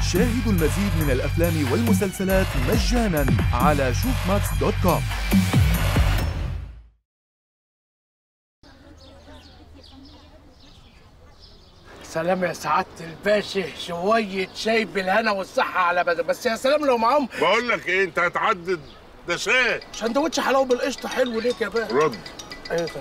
شاهدوا المزيد من الأفلام والمسلسلات مجانا على شوفماكس دوت كوم سلام يا سعادة الباشا شوية شاي بالهنا والصحة على بدل بس يا سلام لو معاهم بقول لك ايه انت هتعدد ده شاي سندوتش حلاوة بالقشطة حلو ليك يا باشا رد ايه ده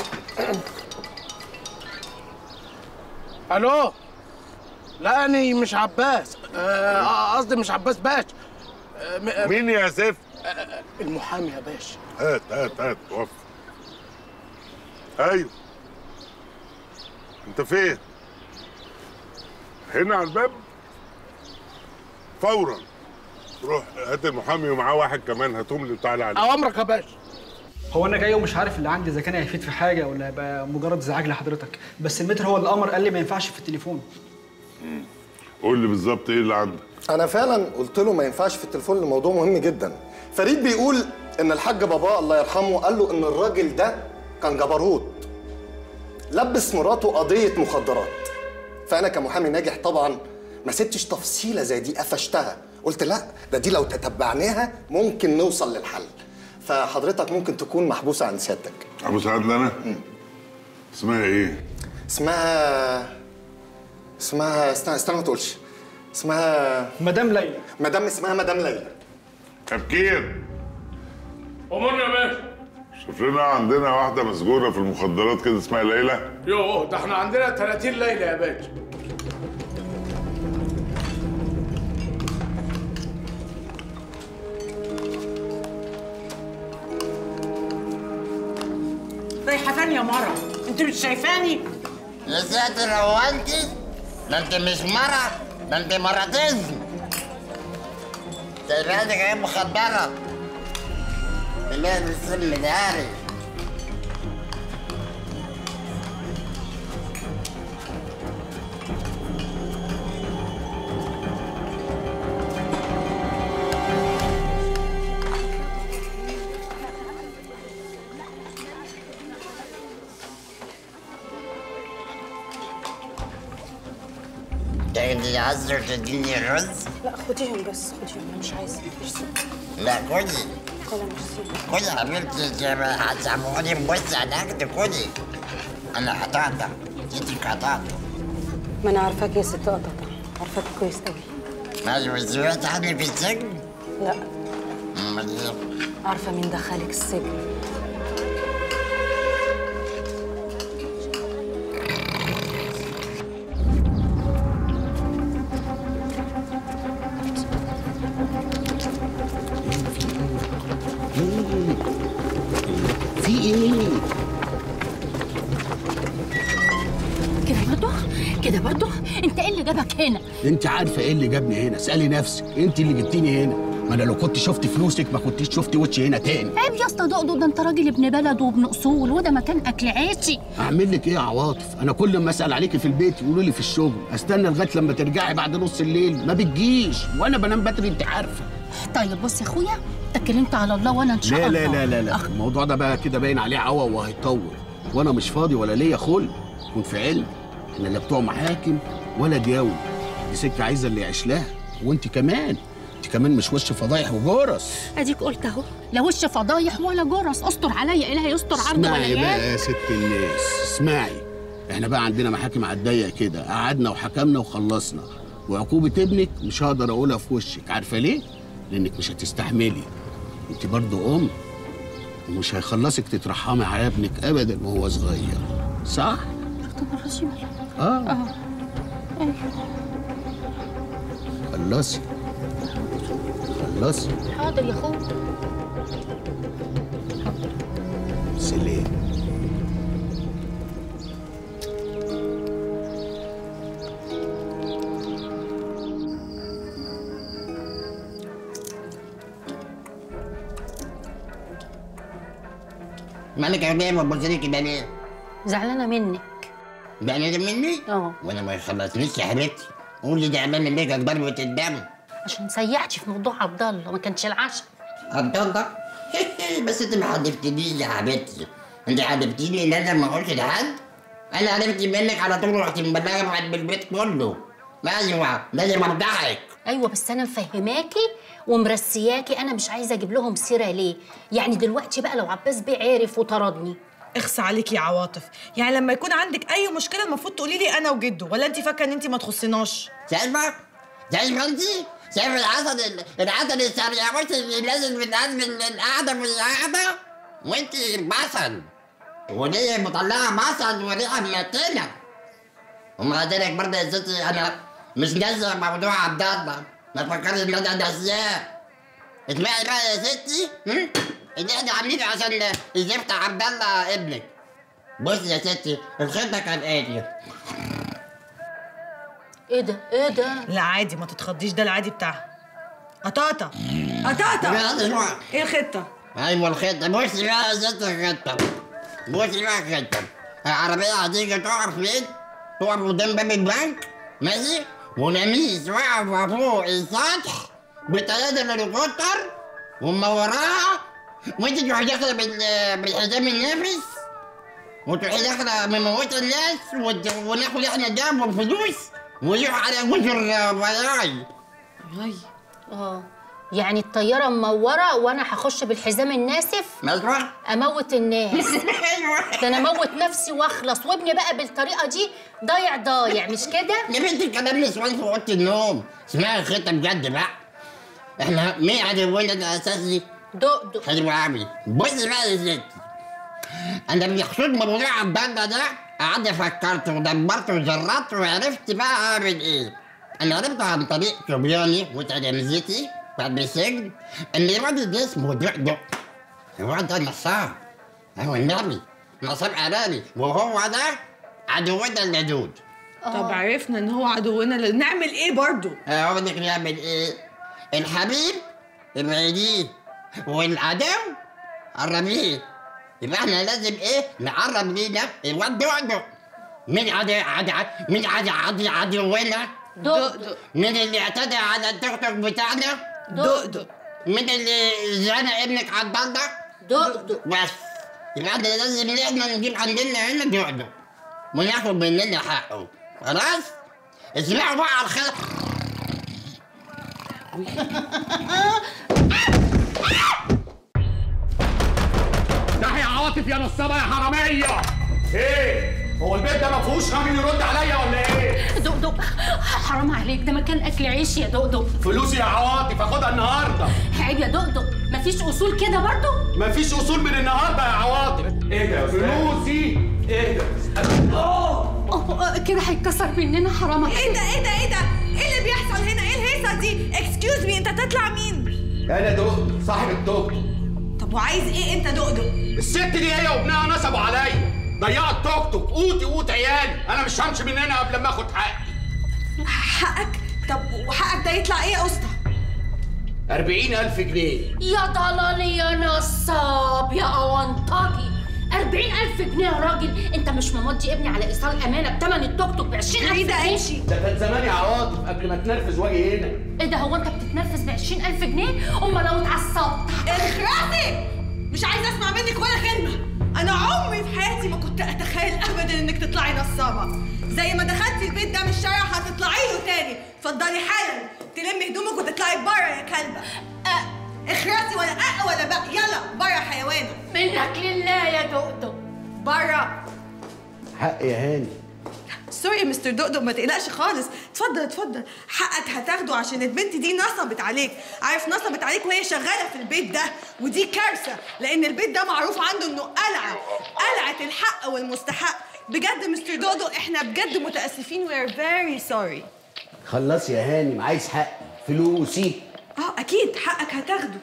الو لا أنا مش عباس آه، قصدي مش عباس باشا آه، م- آه، مين يا زفت المحامي يا باشا هات هات هات وقف ايوه انت فين هنا على الباب فورا روح هات المحامي ومعاه واحد كمان هاتهم لي وتعالى عليه أوامرك يا باشا هو انا جاي ومش عارف اللي عندي اذا كان هيفيد في حاجه ولا هيبقى مجرد ازعاج لحضرتك بس المتر هو اللي امر قال لي ما ينفعش في التليفون قول لي بالظبط ايه اللي عندك انا فعلا قلت له ما ينفعش في التليفون لموضوع مهم جدا فريد بيقول ان الحاج باباه الله يرحمه قال له ان الراجل ده كان جبروت لبس مراته قضيه مخدرات فانا كمحامي ناجح طبعا ما سبتش تفصيله زي دي قفشتها قلت لا ده دي لو تتبعناها ممكن نوصل للحل فحضرتك ممكن تكون محبوسه عن سيادتك ابو سعد انا اسمها ايه اسمها اسمها استنى استنى ما تقولش اسمها مدام ليلى مدام اسمها مدام ليلى تفكير أمرنا يا باشا شوف لنا عندنا واحده مسجونه في المخدرات كده اسمها ليلى يوه ده احنا عندنا 30 ليلة يا باشا رايحة فين يا مرة؟ انت مش شايفاني؟ يا ساتر هو انت ده انت مش مرة ده انت مرتين سيرانك ايه مخدرة بالله السم داري تاخدي عصر تديني الرز لا خديهم بس خديهم انا مش عايزه ميرسي لا كلي لا ميرسي كلي يا حبيبتي زي ما هتسمعوني بص هناك كلي انا قطعتك ايدك قطعته ما انا عارفاك يا ست قطعة عارفاك كويس قوي ماشي سمعت عني في السجن لا امال ايه عارفه مين دخلك السجن في ايه؟ كده برضه كده برضه انت ايه اللي جابك هنا انت عارفه ايه اللي جابني هنا اسالي نفسك انت اللي جبتيني هنا ما انا لو كنت شفت فلوسك ما كنتش شفت وشي هنا تاني عيب يا اسطى دقدق ده انت راجل ابن بلد وابن اصول وده مكان اكل عيشي اعمل لك ايه يا عواطف انا كل ما اسال عليكي في البيت يقولوا لي في الشغل استنى لغايه لما ترجعي بعد نص الليل ما بتجيش وانا بنام بدري انت عارفه طيب بص يا اخويا اتكلمت على الله وانا ان شاء لا الله لا لا لا لا أخ- الموضوع ده بقى كده باين عليه عوا وهيطول وانا مش فاضي ولا ليا خلق كن في علم احنا لا بتوع محاكم ولا دياول دي سكه عايزه اللي يعيش لها وانت كمان انت كمان مش وش فضايح وجرس اديك قلت اهو لا وش فضايح ولا جرس استر عليا الهي يستر عرض ولا اسمعي بقى يد يا ست الناس اسمعي احنا بقى عندنا محاكم على الضيق كده قعدنا وحكمنا وخلصنا وعقوبة ابنك مش هقدر اقولها في وشك عارفة ليه؟ لانك مش هتستحملي انت برضو ام ومش هيخلصك تترحمي على ابنك ابدا وهو صغير صح؟ طب الرجيم اه اه ايوه خلصي خلصي حاضر يا اخويا سلام مالك يا بيه ما بصري كده ليه؟ زعلانه منك زعلانة مني؟ اه وانا ما يخلصنيش يا حبيبتي قولي زعلانة ليه ضربة الدم عشان سيحتي في موضوع عبد الله ما كانش العشاء عبد الله بس انت ما حدفتنيش يا حبيبتي انت حدفتيني لازم ما اقولش لحد انا عرفت منك على طول رحت مبلغه بعد بالبيت كله ايوه لازم ارضعك ايوه بس انا مفهماكي ومرسياكي انا مش عايزه اجيب لهم سيره ليه يعني دلوقتي بقى لو عباس بيه عرف وطردني اخس عليكي يا عواطف يعني لما يكون عندك اي مشكله المفروض تقولي لي انا وجده ولا انت فاكره ان انت ما تخصناش شايفه شايفه انت شايف العسل العسل السريعوش اللي نازل من قلب القعده والقعده وانت البصل وليه مطلعه بصل وريحه منتنه ومع ذلك برضه يا ستي انا مش ناسي موضوع عبد الله ما تفكرش ان انا ناسياه اسمعي بقى يا ستي هم؟ اللي احنا عاملينه عشان يفتح عبد الله ابنك بصي يا ستي الخطه كانت ايه ايه ده ايه ده لا عادي ما تتخضيش ده العادي بتاعها قطاطه قطاطه ايه الخطه ايوه الخطه بصي بقى يا ستي الخطه بصي بقى الخطه العربيه هتيجي تقف فين؟ تقف قدام باب البنك ماشي ونميس واقفه فوق السطح بثلاثه هليكوبتر وما وراها وانت تروحي داخله بال- بالحزام النفس وتروحي داخله مموته الناس وت- وناخد احنا دم وفلوس ويروح على جزر وراي اه يعني الطياره منوره وانا هخش بالحزام الناسف مزرعه اموت الناس ده انا اموت نفسي واخلص وابني بقى بالطريقه دي ضايع ضايع مش كده يا بنتي الكلام نسوان في اوضه النوم اسمعي الخطه بجد بقى احنا مين عدونا الاساسي؟ دقدق حلو قوي بصي بقى يا ستي انا بخصوص موضوع عبد الله ده قعدت فكرت ودبرت وجربت وعرفت بقى اعمل ايه انا عرفت عن طريق صبياني وتلامذتي بعد السجن ان الراجل ده اسمه دقدق الواد ده نصاب هو النبي نصاب اعلامي وهو ده عدونا اللدود طب عرفنا ان هو عدونا ل- نعمل ايه برضو اقول لك نعمل ايه الحبيب ابعديه والعدو قربيه يبقى احنا لازم ايه نقرب لينا الواد دقدق مين عدو عدو مين عدو عدو عدونا دقدق مين اللي اعتدى على الدكتور بتاعنا دقدق مين اللي زنق ابنك عبد الله دقدق بس يبقى احنا لازم ان احنا نجيب عندنا هنا دقدق وناخد مننا حقه خلاص اسمعوا بقى على الخير ناحية عواطف يا نصابة يا حرامية ايه هو البيت ده ما فيهوش راجل يرد عليا ولا ايه دقدق حرام عليك ده مكان اكل عيش يا دقدق فلوسي يا عواطف اخدها النهارده عيب يا دقدق مفيش اصول كده برضو مفيش اصول من النهارده يا عواطف ايه ده فلوسي ايه ده أوه، كده هيتكسر مننا حرام عليك ايه ده ايه ده ايه ده ايه اللي بيحصل هنا ايه الهيصه دي اكسكيوز مي انت تطلع مين انا دقدق صاحب التوك طب وعايز ايه انت دقدق الست دي هي وابنها نصبوا عليا ضيعوا التوك توك قوتي قوت عيالي انا مش همشي من هنا قبل ما اخد حقي حقك طب وحقك ده يطلع ايه يا اسطى 40000 جنيه يا ضلالي يا نصاب يا اونطاجي 40000 جنيه يا راجل انت مش ممضي ابني على ايصال امانه بتمن التوك توك ب 20000 ايه ده جنيه امشي ده كان زماني عواطف قبل ما تنرفز واجي هنا ايه ده هو انت بتتنفس ب 20000 جنيه اما لو اتعصبت اخرسي مش عايزه اسمع منك ولا كلمه انا عمري في حياتي ما كنت اتخيل ابدا انك تطلعي نصابه زي ما دخلتي البيت ده من الشارع هتطلعي له تاني اتفضلي حالا تلمي هدومك وتطلعي بره يا كلبه أه اخرسي ولا أه ولا بقى يلا بره حيوانه منك لله يا دقدق بره حق يا هاني سوري يا مستر دقدق ما تقلقش خالص اتفضل اتفضل حقك هتاخده عشان البنت دي نصبت عليك عارف نصبت عليك وهي شغاله في البيت ده ودي كارثه لان البيت ده معروف عنده انه قلعه قلعه الحق والمستحق بجد مستر دقدق احنا بجد متاسفين we are very sorry خلص يا هانم عايز حقي فلوسي اه اكيد حقك هتاخده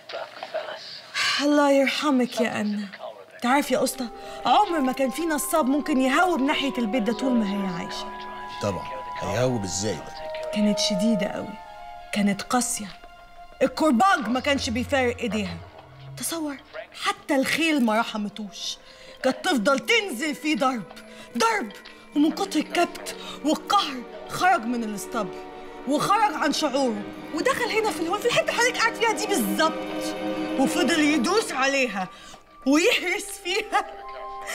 الله يرحمك يا أنا تعرف يا اسطى عمر ما كان في نصاب ممكن يهوب ناحيه البيت ده طول ما هي عايشه طبعا هيهوب ازاي ده كانت شديدة قوي كانت قاسية الكرباج ما كانش بيفارق ايديها تصور حتى الخيل ما رحمتوش كانت تفضل تنزل فيه ضرب ضرب ومن كتر الكبت والقهر خرج من الاسطبل وخرج عن شعوره ودخل هنا في الهول في الحته اللي حضرتك قاعد فيها دي بالظبط وفضل يدوس عليها ويهرس فيها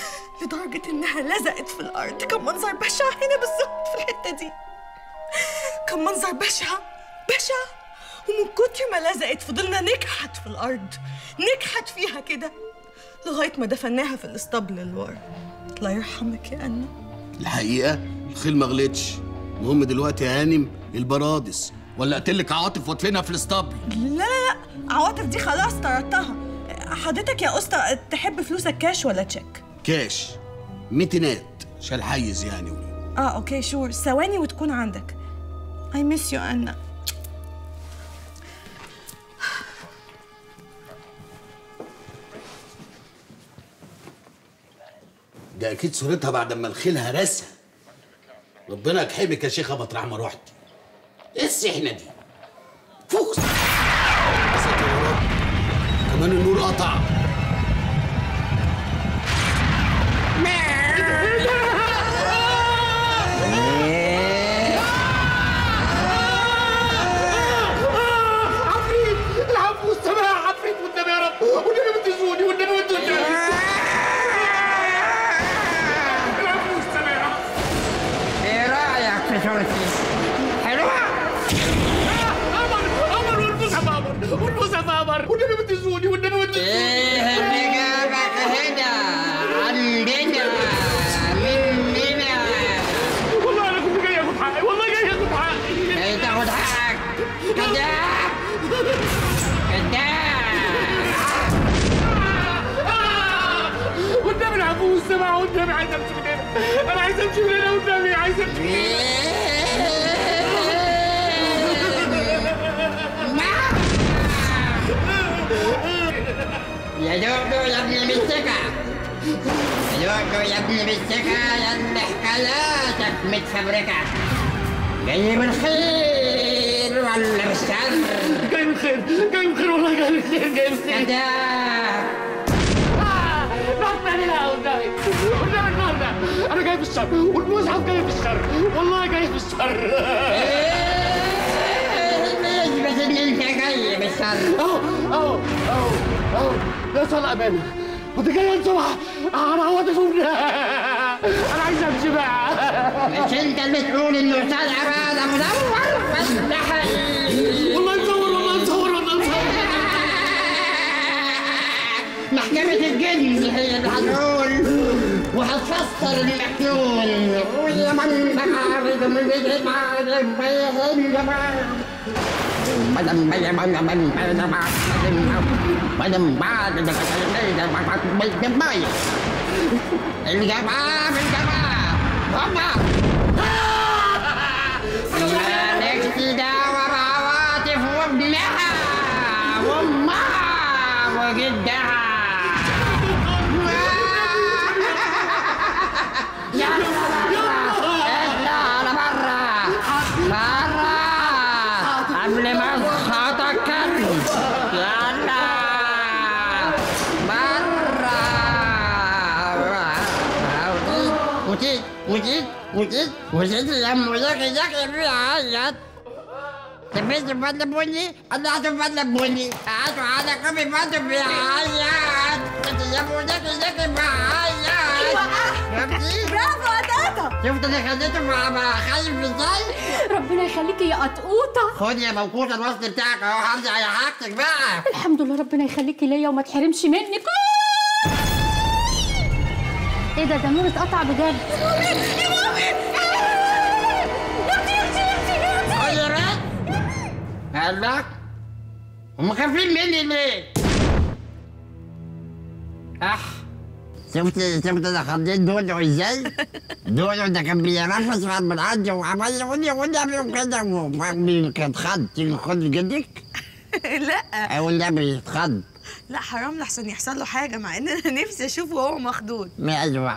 لدرجة إنها لزقت في الأرض كان منظر بشع هنا بالظبط في الحتة دي كان منظر بشع بشع ومن كتر ما لزقت فضلنا نكحت في الارض نكحت فيها كده لغايه ما دفناها في الاسطبل اللي ورا الله يرحمك يا انا الحقيقه الخيل ما غلطش المهم دلوقتي يا هانم البرادس ولا قتلك عواطف وادفنها في الاسطبل لا لا لا عواطف دي خلاص طردتها حضرتك يا اسطى تحب فلوسك كاش ولا تشيك كاش ميتينات شال حيز يعني اه اوكي شور ثواني وتكون عندك I miss you أنا ده اكيد صورتها بعد ما الخيل هرسها ربنا يكحمك يا شيخه مطرح ما رحت ايه السحنه دي فوكس يا ساتر يا رب كمان النور قطع عفريت العفو والسماح عفريت والنبي يا رب والنبي بتزوني والنبي بتزوني العفو والسماح ايه رايك في صورتي؟ حلوه؟ قمر قمر والبوسه في قمر والبوسه في قمر والنبي بتزوني والنبي بتزوني ايه اللي جابك هنا عندنا مننا والله انا كنت جاي اخد حقي والله جاي اخد حقي ايه تاخد حقك كذاب كذاب والنبي العفو والسماح والنبي عايز امشي من هنا انا عايز امشي من هنا والنبي عايز امشي من هنا يا دودو يا ابن المستكة يا دودو يا ابن المستكة يا اللي حكاياتك متفبركة جاي بالخير ولا بالشر؟ جاي بالخير جاي بالخير والله جاي بالخير جاي بالخير كذاب نط عليها والنبي والنبي النهارده انا جاي بالشر والمصحف جاي بالشر والله جاي بالشر اثبت ان انت جاي بالشر اهو اهو اهو اهو يا صلاة امانه كنت جاي انصبح انا عواطف انا عايز امشي بقى مش انت اللي تقول انه طالع بقى ده مدور بس ده حقيقي والله نصور والله نصور والله نصور محكمة الجن هي اللي هتقول وهتفسر المحلول ويا من بعرض من يجي بعرض بيهن بدم بيا من من بدم بدم بعد بدم باي الجماعة الجماعة هما مالكش دعوة بعواطف وابنها وامها وجدها اطلع على برا برا قبل ما اسخطك كلب يلا برا وتيت وتيت وتيت وتيت لما ذاك ذاك بيعيط تبيت بدل بني انا بدل بني قعدوا على كم بدل بيعيط يا ابو ذاك ذاك بيعيط برافو يا تاتا شفت اللي خليته مع مع خايف ازاي؟ ربنا يخليكي يا قطقوطه خد يا موقوت الوصل بتاعك اهو هرجع يا حاجتك بقى الحمد لله ربنا يخليكي ليا وما تحرمش منك ايه ده ده نور اتقطع بجد خد يا بنت قال لك هم خايفين مني ليه؟ اح شفت شفت انا خليت دودو ازاي؟ دودو ده كان بينفس بعد من عندي وعمال يقول لي والنبي كده وما كان خد تيجي خد جدك لا والنبي اتخض لا حرام لحسن يحصل له حاجه مع ان انا نفسي اشوفه وهو مخضوض ما أجوع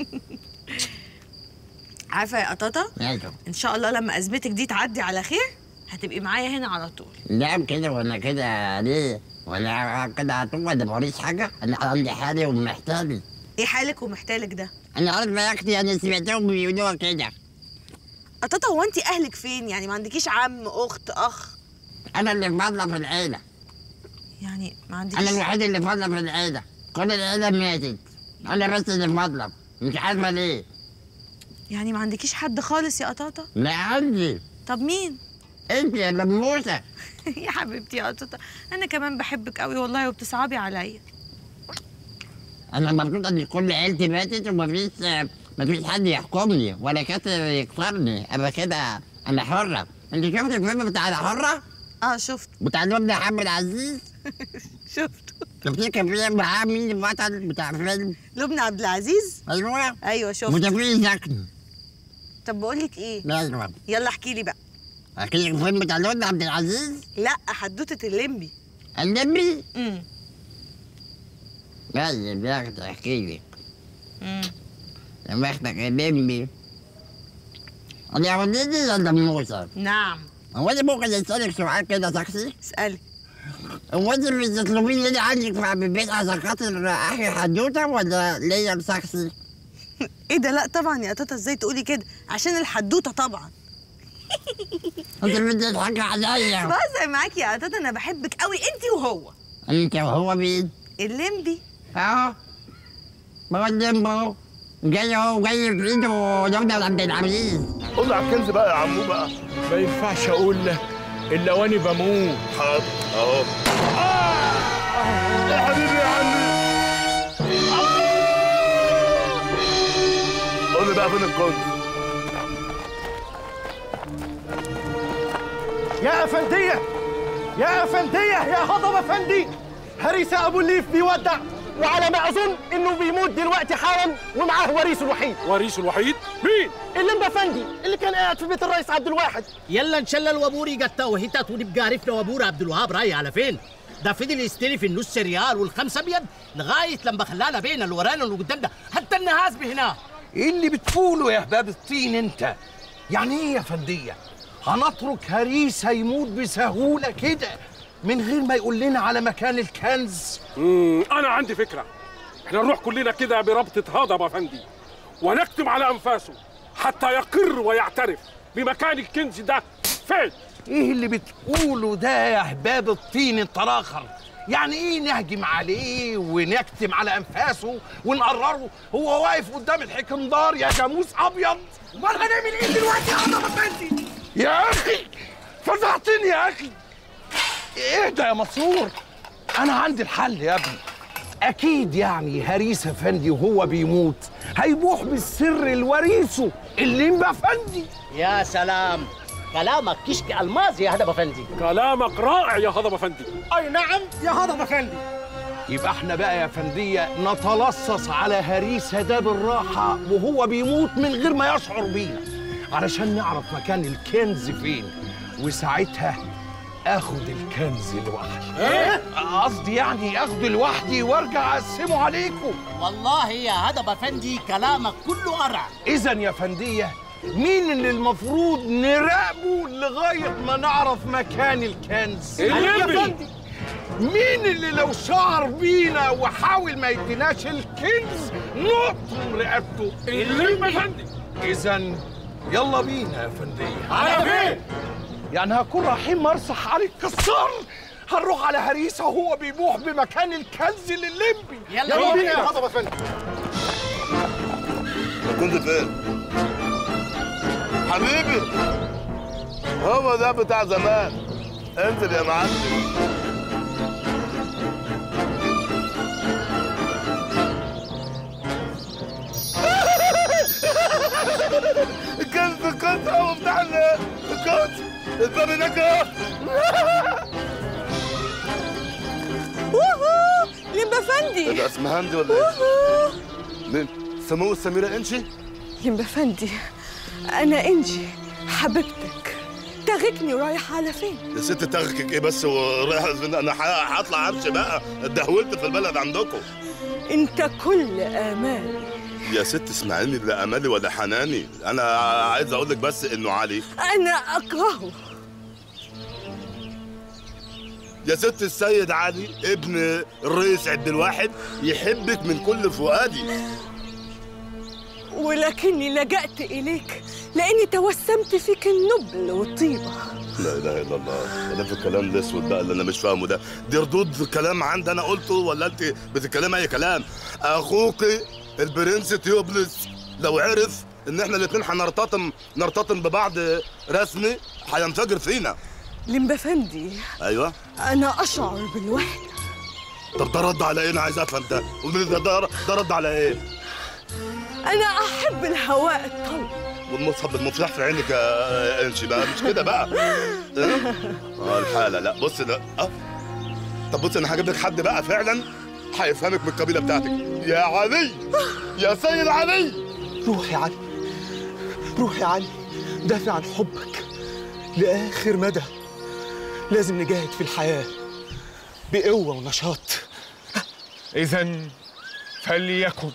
عارفه يا قطاطه ما أجوع ان شاء الله لما ازمتك دي تعدي على خير هتبقي معايا هنا على طول لا كده ولا كده ليه؟ ولا كده على طول ولا موريش حاجة؟ أنا عندي حالي ومحتاجي ايه حالك ومحتالك ده أنا عارفة يا أختي أنا سمعتهم بيقولوها كده قطاطه هو انت اهلك فين يعني ما عندكيش عم اخت اخ أنا اللي فاضلة في العيلة يعني ما عندكيش أنا الوحيد اللي فاضلة في العيلة كل العيلة ماتت أنا بس اللي فاضلة مش عارفة ليه يعني ما عندكيش حد خالص يا قطاطه لا عندي طب مين انت يا لموسه يا حبيبتي يا قطوطه انا كمان بحبك قوي والله وبتصعبي عليا انا مبسوط ان كل عيلتي ماتت ومفيش مفيش حد يحكمني ولا كاتب يكسرني ابقى كده انا حره انت شفت الفيلم بتاع انا حره؟ اه شفت بتاع لبنى محمد عزيز شفته شفتيه كان في معاه مين البطل بتاع الفيلم؟ لبنى عبد العزيز ايوه ايوه شفت وتفريد زكي طب بقول لك ايه ايوه يلا احكي لي بقى اكيد الفيلم بتاع لبنى عبد العزيز لا حدوته الليمبي الليمبي امم طيب يا اختي احكي لي امم لما اختك الليمبي انا ولدي ولا موسى؟ نعم هو انا ممكن اسالك سؤال كده شخصي؟ اسالي هو انت مش تطلبين لي عندك في البيت عشان خاطر احكي حدوته ولا ليا شخصي؟ ايه ده لا طبعا يا قطوطه ازاي تقولي كده عشان الحدوته طبعا انت بدي تضحكي عليا بهزر معاكي يا قطوطه انا بحبك قوي انت وهو انت وهو مين؟ الليمبي اه ما هو الليمبو جاي اهو جاي في ايده لبنى عبد العزيز قول على الكنز بقى يا عمو بقى ما ينفعش اقول لك الا واني بموت حاضر اهو يا حبيبي يا عمي قول لي بقى فين الكنز يا أفندية يا أفندية يا هضم أفندي هريسة أبو الليف بيودع وعلى ما أظن إنه بيموت دلوقتي حالا ومعاه وريثه الوحيد وريثه الوحيد مين؟ اللمبة أفندي اللي كان قاعد في بيت الرئيس عبد الواحد يلا نشلل وابوري جتا وهيتات ونبقى عرفنا وابور عبد الوهاب رايح على فين ده فضل يستلف النص ريال والخمسة ابيض لغايه لما خلانا بين اللي ورانا واللي قدامنا حتى النهاز هنا ايه اللي بتقوله يا هباب الطين انت يعني ايه يا فندية هنترك هريس هيموت بسهولة كده من غير ما يقول لنا على مكان الكنز مم. انا عندي فكره احنا نروح كلنا كده بربطه هضب يا فندي ونكتم على انفاسه حتى يقر ويعترف بمكان الكنز ده فين ايه اللي بتقوله ده يا هباب الطين الطراخر يعني ايه نهجم عليه ونكتم على انفاسه ونقرره هو واقف قدام الحكمدار يا جاموس ابيض امال هنعمل ايه دلوقتي يا عم بنتي يا اخي فزعتني يا اخي اهدى يا مسرور انا عندي الحل يا ابني اكيد يعني هريس افندي وهو بيموت هيبوح بالسر لوريثه الليمبا افندي يا سلام كلامك كشك الماس يا هدف افندي كلامك رائع يا هضب افندي أي نعم يا هضم أفندي يبقى احنا بقى يا فندية نتلصص على هريس ده بالراحة وهو بيموت من غير ما يشعر بينا علشان نعرف مكان الكنز فين وساعتها اخد الكنز لوحدي إيه؟ قصدي يعني اخده لوحدي وارجع اقسمه عليكم والله يا هدف افندي كلامك كله قرع اذا يا فندية مين اللي المفروض نراقبه لغاية ما نعرف مكان الكنز الليمبي. مين اللي لو شعر بينا وحاول ما يديناش الكنز نقطم رقبته الليمبي يا فندي اذا يلا بينا يا فندية على فين؟ يعني هكون رايحين مرسح علي الكسار هنروح على هريسة وهو بيبوح بمكان الكنز للليمبي يلا يلا بينا بينا. يا هضم أفندي الكنز فين؟ حبيبي هو ده بتاع زمان انزل يا معلم الكنز الكنز هو بتاع ال- الكنز الباب هناك اهو ووهو لمبا ايه فندي ده اسمها هندي ولا ايه؟ ووهو مين؟ سمو السميرة انشي؟ لمبا فندي انا انجي حبيبتك تاخدني ورايحه على فين يا ست تغكك ايه بس ورايح انا ح- هطلع امشي بقى اتدهولت في البلد عندكم انت كل امالي يا ست اسمعيني لا امالي ولا حناني انا عايز اقول لك بس انه علي انا اكرهه يا ست السيد علي ابن الرئيس عبد الواحد يحبك من كل فؤادي ولكني لجأت إليك لأني توسمت فيك النبل والطيبة لا اله الا الله ده في الكلام الاسود بقى اللي انا مش فاهمه ده دي ردود كلام عندي انا قلته ولا انت بتتكلمي اي كلام اخوك البرنس تيوبلس لو عرف ان احنا الاثنين هنرتطم نرتطم ببعض رسمي هينفجر فينا لمبفندي ايوه أنا أشعر بالوحدة طب ده رد على ايه انا عايز افهم ده قولي لي ده ده ده رد على ايه أنا أحب الهواء الطلق والمصحف المفتاح في عينك يا انشي بقى مش كده بقى اه آه، الحاله لا بص لا اه طب بص انا هجيب لك حد بقى فعلا هيفهمك من القبيله بتاعتك يا علي يا سيد علي روح يا علي روح يا علي دافع عن حبك لآخر مدى لازم نجاهد في الحياة بقوة ونشاط إذا فليكن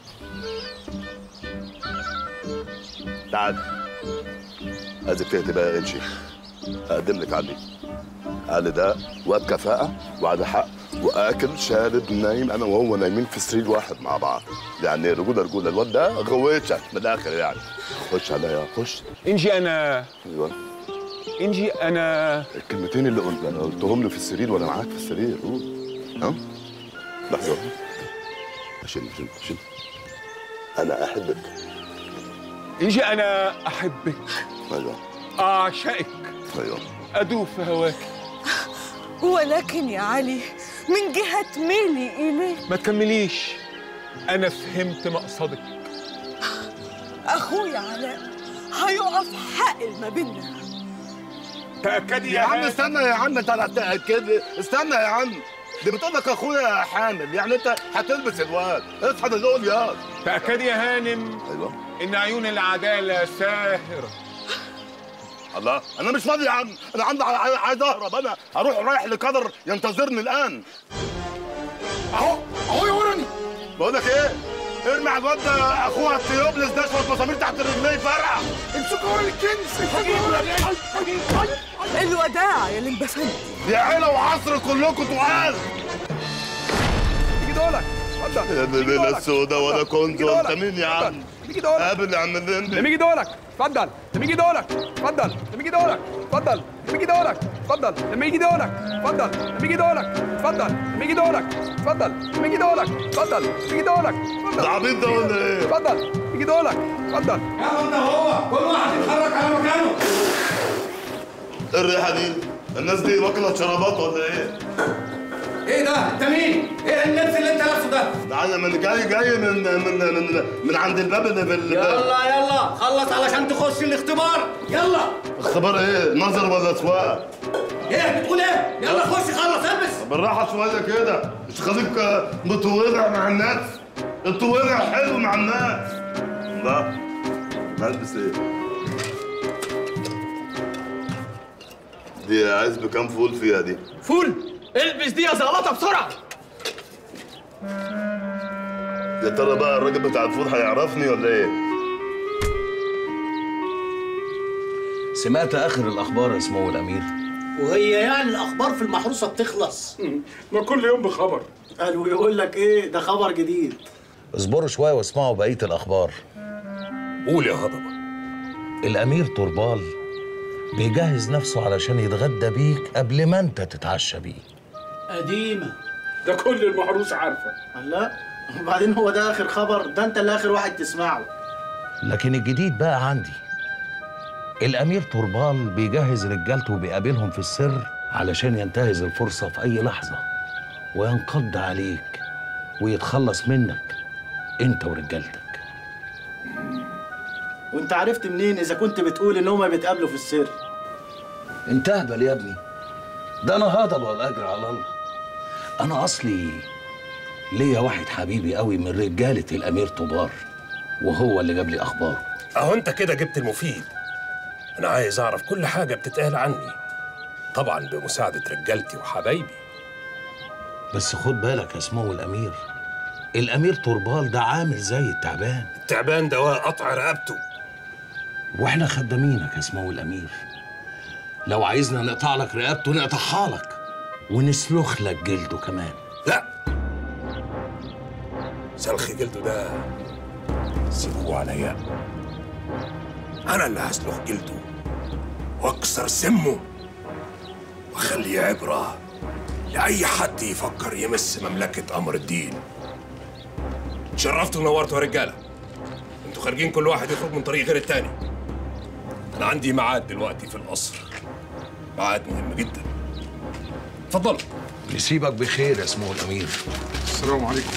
تعال عايزك تهدي بقى يا انشي اقدم لك علي علي ده واد كفاءه وعلى حق واكل شارب نايم انا وهو نايمين في سرير واحد مع بعض يعني رجوله رجوله الواد ده غويشه من الاخر يعني خش عليا خش إنجي أنا ايوه إنجي أنا الكلمتين اللي قلت انا قلتهم له في السرير وانا معاك في السرير قول ها لحظه شيل شيل شيل انا احبك إنجي أنا أحبك ايوه أعشقك ايوه أدوب في هواك ولكن يا علي من جهة ميلي إليك ما تكمليش أنا فهمت مقصدك أخويا علاء هيقف حائل ما بيننا تأكدي يا عم استنى يا عم انت هتتاكد استنى يا عم دي بتقول لك اخويا حامل يعني انت هتلبس الواد اصحى من دول يا تأكدي يا هانم ايوه إن عيون العدالة ساهرة الله انا مش فاضي يا عم انا عندي عايز عايز اهرب انا هروح رايح لقدر ينتظرني الان اهو اهو يورني بقول لك ايه ارمي على الواد ده اخوها التيوبلس ده شويه مسامير تحت رجليه فرقع امسكوا ورا الكنز الوداع يا لمبفندي يا عيله وعصر كلكم تقال تيجي دولك اتفضل يا ابن الليله السوداء ولا كنزو انت مين يا عم؟ تيجي دولك قابل يا عم الليمبي لما يجي دولك اتفضل لما يجي دولك اتفضل لما يجي دولك اتفضل لما يجي دولك اتفضل لما يجي دولك اتفضل لما يجي دولك اتفضل لما يجي دولك اتفضل لما يجي دولك اتفضل لما يجي دولك اتفضل ده عبيط ده ولا ايه؟ اتفضل يجي دولك اتفضل يلا انت هو كل واحد يتحرك على مكانه ايه الريحه دي؟ الناس دي واكله شرابات ولا ايه؟ ايه ده انت مين ايه اللبس اللي انت لابسه ده ده انا من جاي جاي من من من, من عند الباب اللي بال يلا يلا خلص علشان تخش الاختبار يلا اختبار ايه؟ نظر ولا سواقه؟ ايه بتقول ايه يلا خش خلص البس بالراحه شويه كده مش خليك متورع مع الناس التورع حلو مع الناس لا نلبس ايه؟ دي عايز بكام فول فيها دي؟ فول البس دي يا زغلطه بسرعه يا ترى بقى الراجل بتاع الفول هيعرفني ولا ايه؟ سمعت اخر الاخبار يا سمو الامير وهي يعني الاخبار في المحروسه بتخلص ما كل يوم بخبر قالوا يقول لك ايه ده خبر جديد اصبروا شويه واسمعوا بقيه الاخبار قول يا هضبه الامير طربال بيجهز نفسه علشان يتغدى بيك قبل ما انت تتعشى بيه قديمه ده كل المحروس عارفه لا وبعدين هو ده اخر خبر ده انت اللي اخر واحد تسمعه لكن الجديد بقى عندي الامير طربال بيجهز رجالته وبيقابلهم في السر علشان ينتهز الفرصه في اي لحظه وينقض عليك ويتخلص منك انت ورجالتك وانت عرفت منين اذا كنت بتقول ان هما بيتقابلوا في السر انت اهبل يا ابني ده انا هضبه والاجر على الله انا اصلي ليا واحد حبيبي قوي من رجاله الامير طوبار وهو اللي جاب لي اخباره اهو انت كده جبت المفيد انا عايز اعرف كل حاجه بتتقال عني طبعا بمساعده رجالتي وحبايبي بس خد بالك يا سمو الامير الامير طربال ده عامل زي التعبان التعبان ده قطع رقبته واحنا خدامينك يا سمو الامير لو عايزنا نقطع لك رقبته نقطعها لك ونسلخ لك جلده كمان لا سلخ جلده ده سيبوه عليا انا اللي هسلخ جلده واكسر سمه واخليه عبره لاي حد يفكر يمس مملكه امر الدين شرفتوا ونورتوا يا رجاله انتوا خارجين كل واحد يخرج من طريق غير التاني انا عندي ميعاد دلوقتي في القصر ميعاد مهم جدا اتفضل يسيبك بخير يا سمو الامير السلام عليكم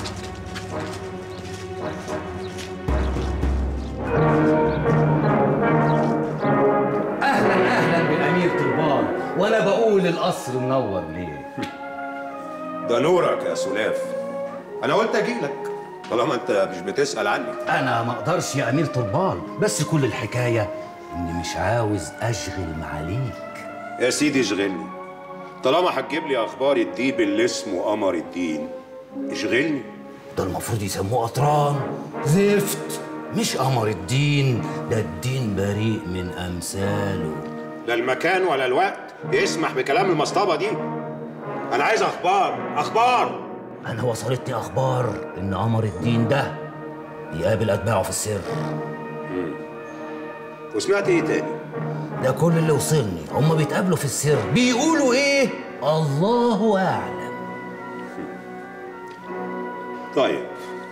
اهلا اهلا بالامير طربان وانا بقول القصر منور ليه ده نورك يا سلاف انا قلت اجي لك طالما انت مش بتسال عني انا ما اقدرش يا امير طربان بس كل الحكايه اني مش عاوز اشغل معاليك يا سيدي اشغلني طالما هتجيب لي اخبار الديب اللي اسمه قمر الدين اشغلني ده المفروض يسموه قطران زفت مش قمر الدين ده الدين بريء من امثاله لا المكان ولا الوقت يسمح بكلام المصطبه دي انا عايز اخبار اخبار انا وصلتني اخبار ان قمر الدين ده يقابل اتباعه في السر وسمعت ايه تاني ده كل اللي وصلني هما بيتقابلوا في السر بيقولوا ايه الله اعلم طيب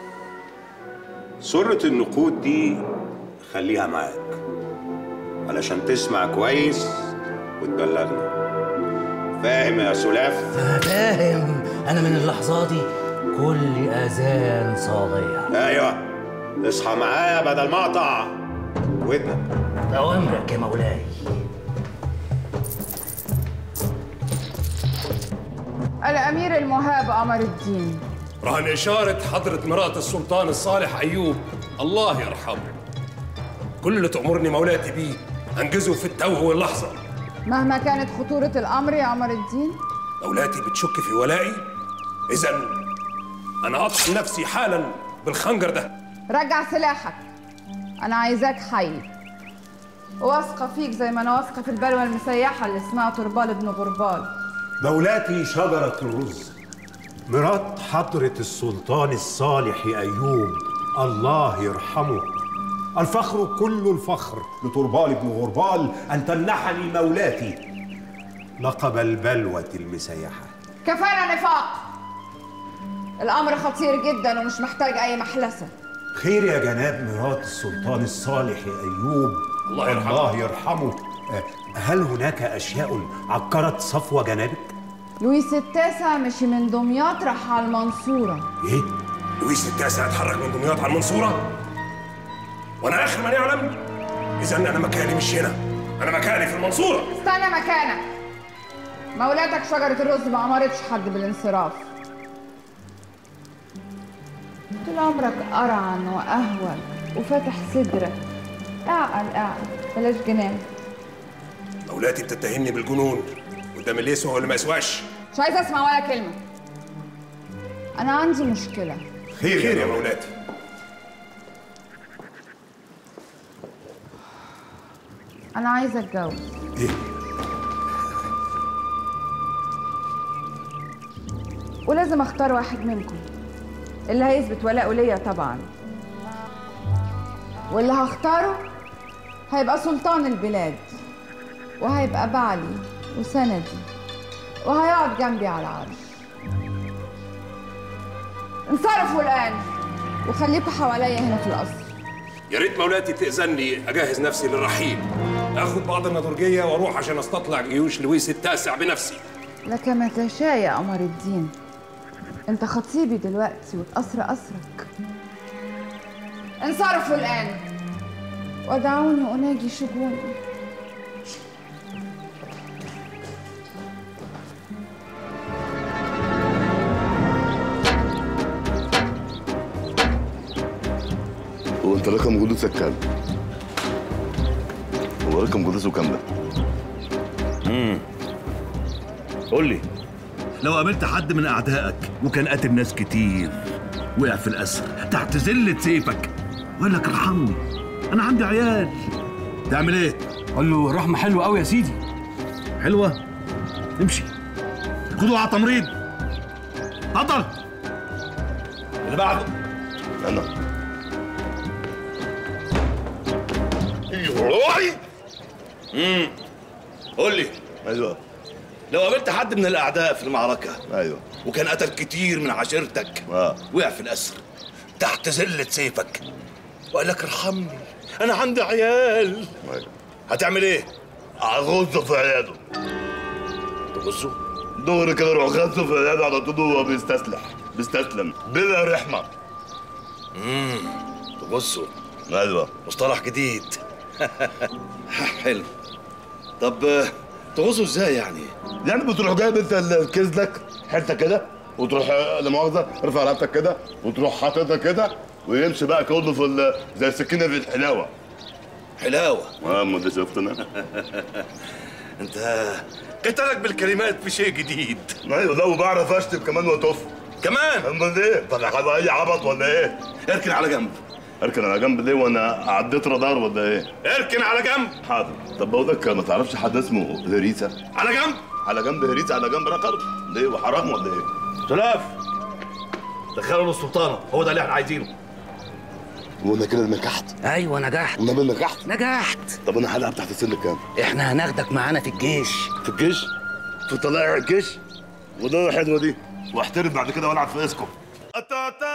سرة النقود دي خليها معاك علشان تسمع كويس وتبلغنا فاهم يا سلاف؟ فاهم انا من اللحظه دي كل اذان صاغيه ايوه اصحى معايا بدل ما اقطع ودنك اوامرك يا مولاي الأمير المهاب قمر الدين رهن إشارة حضرة مرات السلطان الصالح أيوب الله يرحمه كل اللي تأمرني مولاتي بيه أنجزه في التو واللحظة مهما كانت خطورة الأمر يا قمر الدين مولاتي بتشك في ولائي إذا أنا أطحن نفسي حالا بالخنجر ده رجع سلاحك أنا عايزاك حي واثقة فيك زي ما أنا واثقة في البلوة المسيحة اللي اسمها طربال ابن غربال مولاتي شجرة الرز مرات حضرة السلطان الصالح أيوب الله يرحمه الفخر كل الفخر لطربال بن غربال أن تمنحني مولاتي لقب البلوة المسيحة كفانا نفاق الأمر خطير جدا ومش محتاج أي محلسة خير يا جناب مرات السلطان الصالح أيوب الله يرحمه. الله يرحمه أه، هل هناك أشياء عكرت صفو جنابك؟ لويس التاسع مشي من دمياط راح على المنصورة إيه؟ لويس التاسع اتحرك من دمياط على المنصورة وأنا آخر من يعلم إذا أنا مكاني مش هنا أنا مكاني في المنصورة استنى مكانك مولاتك شجرة الرز ما أمرتش حد بالانصراف طول عمرك قرعن وأهون وفاتح صدرك اعقل اعقل بلاش جنان مولاتي بتتهمني بالجنون قدام اللي يسوى واللي ما يسواش مش عايزة أسمع ولا كلمة أنا عندي مشكلة خير خير يا مولاتي أنا عايزة أتجوز إيه؟ ولازم أختار واحد منكم اللي هيثبت ولاءه ليا طبعا واللي هختاره هيبقى سلطان البلاد وهيبقى بعلي وسندي وهيقعد جنبي على العرش انصرفوا الآن وخليكوا حواليا هنا في القصر يا ريت مولاتي تأذني أجهز نفسي للرحيل آخد بعض النضرجية وأروح عشان أستطلع جيوش لويس التاسع بنفسي لك ما تشاء يا قمر الدين انت خطيبي دلوقتي والقصر قصرك انصرفوا الآن ودعوني أناجي شجوني هو انت رقم جلوسك كام؟ هو رقم جلوسه كام ده؟ امم قول لي لو قابلت حد من اعدائك وكان قاتل ناس كتير وقع في الاسر تحت زلة سيفك وقال لك ارحمني انا عندي عيال تعمل ايه؟ قال له الرحمة حلوة قوي يا سيدي حلوة؟ امشي خدوه على تمريض اتفضل اللي بعده انا روحي امم قول لي ايوه لو قابلت حد من الاعداء في المعركه ايوه وكان قتل كتير من عشيرتك اه وقع في الاسر تحت زلة سيفك وقال لك ارحمني انا عندي عيال ايوه هتعمل ايه؟ اغزه في عياده تغزه؟ دغري كده روح غزه في عياده على طول وهو بيستسلح بيستسلم بلا رحمه امم تغزه ايوه مصطلح جديد حلو طب آه، تغزه ازاي يعني؟ يعني بتروح جايب انت الكيس لك حته كده وتروح آه، لا مؤاخذه ارفع رقبتك كده وتروح حاططها كده ويمشي بقى كله في ال- زي السكينه في الحلاوه حلاوه اه ما ده شفت انا انت قتلك بالكلمات في شيء جديد ايوه ده وبعرف اشتم كمان واطف كمان امال ايه طب هبقى اي عبط ولا ايه اركن على جنب اركن على جنب ليه وانا عديت رادار ولا ايه اركن على جنب حاضر طب بقولك ما تعرفش حد اسمه هريسه على جنب على جنب هريسه على جنب رقر ليه وحرام ولا ايه سلاف دخلوا السلطانه هو ده اللي احنا عايزينه وانا كده نجحت ايوه نجحت انا نجحت نجحت طب انا حلقه بتاعت السن كام احنا هناخدك معانا في الجيش في الجيش في طلائع الجيش وده حلوه دي واحترف بعد كده والعب في اسكو